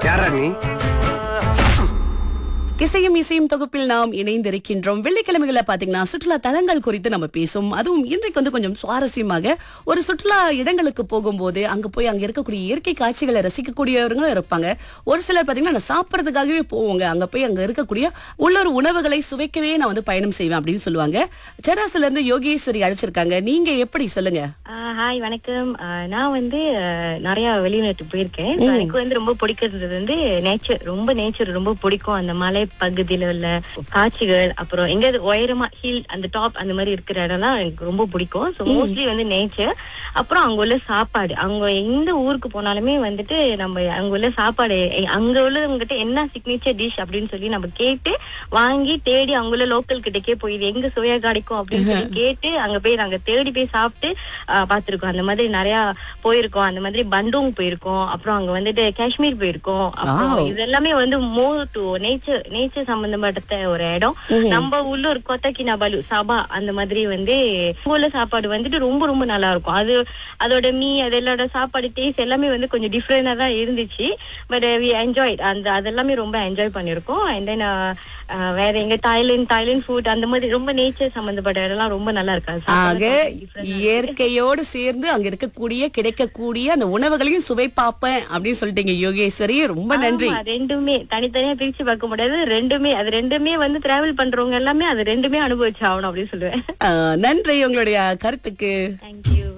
யாரா நீ இசையும் இசையும் தொகுப்பில் நாம் இணைந்திருக்கின்றோம் வெள்ளிக்கிழமைகளை பாத்தீங்கன்னா சுற்றுலா தலங்கள் குறித்து நம்ம பேசும் அதுவும் இன்றைக்கு வந்து கொஞ்சம் சுவாரஸ்யமாக ஒரு சுற்றுலா இடங்களுக்கு போகும்போது அங்க போய் அங்க இருக்கக்கூடிய இயற்கை காட்சிகளை ரசிக்கக்கூடியவர்களும் இருப்பாங்க ஒரு சிலர் பாத்தீங்கன்னா நான் சாப்பிட்றதுக்காகவே போவாங்க அங்க போய் அங்க இருக்கக்கூடிய உள்ளூர் உணவுகளை சுவைக்கவே நான் வந்து பயணம் செய்வேன் அப்படின்னு சொல்லுவாங்க செராசில இருந்து யோகேஸ்வரி அழைச்சிருக்காங்க நீங்க எப்படி சொல்லுங்க ஹாய் வணக்கம் ஆஹ் நான் வந்து ஆஹ் நிறைய வெளிநாட்டு போயிருக்கேன் So, எனக்கு வந்து ரொம்ப பிடிக்கிறது வந்து நேச்சர் ரொம்ப நேச்சர் ரொம்ப பிடிக்கும் அந்த மலை பகுதியில உள்ள காட்சிகள் அப்புறம் எங்கேயாவது உயரமா ஹில் அந்த டாப் அந்த மாதிரி இருக்கிற இடம்லாம் எனக்கு ரொம்ப பிடிக்கும் ஸோ மோஸ்ட்லி வந்து நேச்சர் அப்புறம் அங்க உள்ள சாப்பாடு அவங்க எந்த ஊருக்கு போனாலுமே வந்துட்டு நம்ம அங்க உள்ள சாப்பாடு எ- அங்க உள்ளவங்ககிட்ட என்ன சிக்னேச்சர் டிஷ் அப்படின்னு சொல்லி நம்ம கேட்டு வாங்கி தேடி அங்க உள்ள லோக்கல் கிட்டக்கே போய் இது எங்க சுவையா கிடைக்கும் அப்படின்னு சொல்லி கேட்டு அங்க போய் நாங்க தேடி போய் சாப்பிட்டு ஆஹ் பார்த்திருக்கோம் அந்த மாதிரி நிறைய போயிருக்கோம் அந்த மாதிரி பண்டூங் போயிருக்கோம் அப்புறம் அங்க வந்துட்டு காஷ்மீர் போயிருக்கோம் அப்புறம் Wow. இது எல்லாமே வந்து மோர் டு நேச்சர் நேச்சர் சம்பந்தப்பட்ட ஒரு இடம் நம்ம உள்ளூர் கொத்தக்கினாபாலு சபா அந்த மாதிரி வந்து இங்க உள்ள சாப்பாடு வந்துட்டு ரொம்ப ரொம்ப நல்லா இருக்கும் அது அதோட மீ அதோட சாப்பாடு டேஸ்ட் எல்லாமே வந்து கொஞ்சம் டிஃப்ரெண்டா தான் இருந்துச்சு பட் வி என்ஜாய் அந்த அதெல்லாமே ரொம்ப என்ஜாய் பண்ணிருக்கோம் அண்ட் தென் வேற எங்க தாய்லாந்து தாய்லாந்து ஃபுட் அந்த மாதிரி ரொம்ப நேச்சர் சம்பந்தப்பட்ட இடம்லாம் ரொம்ப நல்லா இருக்காது ஆக சாப்பாடு different ஆ இருக்கு. இயற்கையோடு சேர்ந்து அங்க இருக்கக்கூடிய கிடைக்கக்கூடிய அந்த உணவுகளையும் சுவை பார்ப்பேன் அப்படின்னு சொல்லிட்டீங்க யோகேஸ்வரி ரொம்ப நன்றி ஆமா, ரெண்டுமே தனித்தனியா பிரிச்சு பார்க்க முடியாது ரெண்டுமே அது ரெண்டுமே வந்து டிராவல் பண்றவங்க எல்லாமே அது ரெண்டுமே அனுபவிச்சு ஆகணும் அப்படின்னு சொல்லுவேன் ஆ, நன்றி உங்களுடைய கருத்துக்கு தேங்க்யூ